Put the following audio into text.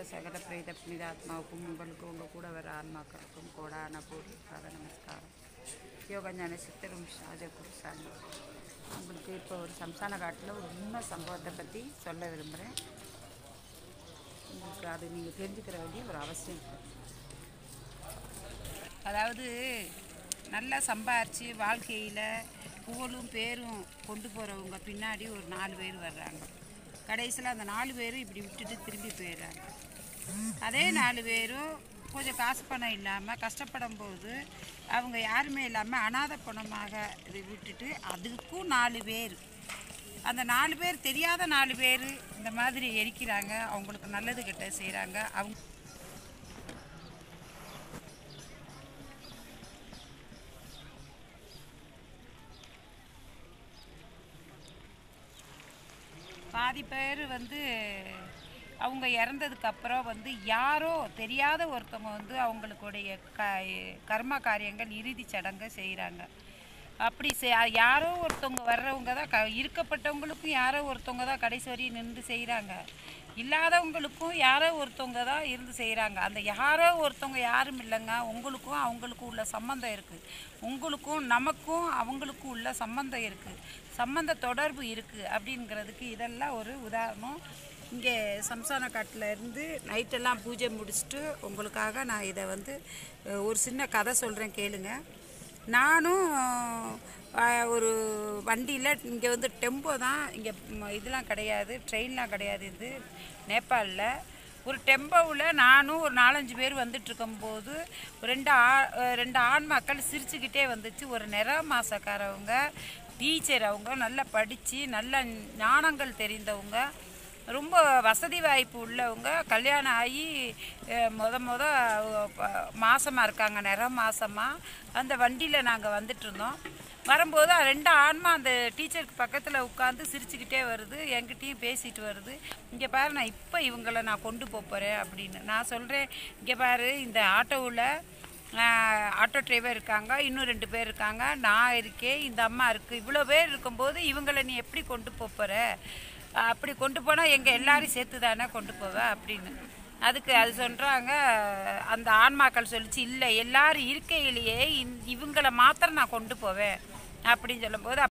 சகல பிரேத புனிதாத்மாவுக்கும் உங்களுக்கும் உங்கள் கூட வர ஆன்மாக்களுக்கும் கோடான கோடி பாத நமஸ்காரம் யோகஞான சித்தரும் ஷாஜகுருசாமி உங்களுக்கு இப்போ ஒரு சம்சான காட்டில் ஒரு உண்மை சம்பவத்தை பற்றி சொல்ல விரும்புகிறேன் உங்களுக்கு அது நீங்கள் தெரிஞ்சுக்கிற வேண்டிய ஒரு அவசியம் இருக்கு. அதாவது நல்லா சம்பாரித்து வாழ்க்கையில் புகழும் பேரும் கொண்டு போகிறவங்க பின்னாடி ஒரு நாலு பேர் வர்றாங்க கடைசியில் அந்த நாலு பேரும் இப்படி விட்டுட்டு திரும்பி போயிடுறாங்க அதே நாலு பேரும் கொஞ்சம் காசு பணம் இல்லாமல் கஷ்டப்படும் போது அவங்க யாருமே இல்லாமல் அனாதை பணமாக இதை விட்டுட்டு அதுக்கும் நாலு பேர் அந்த நாலு பேர் தெரியாத நாலு பேர் இந்த மாதிரி எரிக்கிறாங்க அவங்களுக்கு நல்லது கெட்ட செய்கிறாங்க அவங்க பாதி பேர் வந்து அவங்க இறந்ததுக்கு அப்புறம் வந்து யாரோ தெரியாத ஒருத்தவங்க வந்து அவங்களுடைய க கர்ம காரியங்கள் இறுதி சடங்கை செய்கிறாங்க அப்படி செய் யாரோ ஒருத்தவங்க வர்றவங்க தான் க இருக்கப்பட்டவங்களுக்கும் யாரோ ஒருத்தவங்க தான் கடைசி வரையும் நின்று செய்கிறாங்க இல்லாதவங்களுக்கும் யாரோ ஒருத்தவங்க தான் இருந்து செய்கிறாங்க அந்த யாரோ ஒருத்தவங்க யாரும் இல்லைங்க உங்களுக்கும் அவங்களுக்கும் உள்ள சம்மந்தம் இருக்குது உங்களுக்கும் நமக்கும் அவங்களுக்கும் உள்ள சம்மந்தம் இருக்குது சம்மந்த தொடர்பு இருக்குது அப்படிங்கிறதுக்கு இதெல்லாம் ஒரு உதாரணம் இங்கே சம்சான காட்டில் இருந்து நைட்டெல்லாம் பூஜை முடிச்சுட்டு உங்களுக்காக நான் இதை வந்து அஹ், ஒரு சின்ன கதை சொல்கிறேன் கேளுங்க நானும் அஹ், ஒரு வண்டியில் இங்கே வந்து டெம்போ தான் இங்கே இதெல்லாம் கிடையாது ட்ரெயின்லாம் கிடையாது இது நேபாளில் ஒரு டெம்போவில் நானும் ஒரு நாலஞ்சு பேர் வந்துட்டு இருக்கும்போது ரெண்டு ஆ அஹ், ரெண்டு ஆண்மக்கள் சிரிச்சுக்கிட்டே வந்துச்சு ஒரு நிற மாசக்காரவங்க டீச்சர் அவங்க நல்லா படித்து நல்ல ஞானங்கள் தெரிந்தவங்க ரொம்ப வசதி வாய்ப்பு உள்ளவங்க கல்யாணம் ஆகி அஹ், முத முத மாசமாக இருக்காங்க நிற மாசமாக அந்த வண்டியில் நாங்கள் வந்துட்டு இருந்தோம் வரும்போது அது ரெண்டு ஆன்மா அந்த டீச்சருக்கு பக்கத்தில் உட்காந்து சிரிச்சுக்கிட்டே வருது என்கிட்டயும் பேசிட்டு வருது இங்கே பாரு நான் இப்போ இவங்கள நான் கொண்டு போப் போகிறேன் அப்படின்னு நான் சொல்கிறேன் இங்கே பாரு இந்த ஆட்டோவில் ஆட்டோ டிரைவர் இருக்காங்க இன்னும் ரெண்டு பேர் இருக்காங்க நான் இருக்கேன் இந்த அம்மா இருக்குது இவ்வளோ பேர் இருக்கும்போது இவங்கள நீ எப்படி கொண்டு போப் போற அப்படி கொண்டு போனால் எங்கள் எல்லாரையும் சேர்த்து தானே கொண்டு போவ அப்படின்னு அதுக்கு அது சொல்கிறாங்க அந்த ஆன்மாக்கள் சொல்லிச்சு இல்லை எல்லாரும் இருக்கையிலேயே இந்- இவங்கள மாத்திரம் நான் கொண்டு போவேன் அப்படின்னு சொல்லும்போது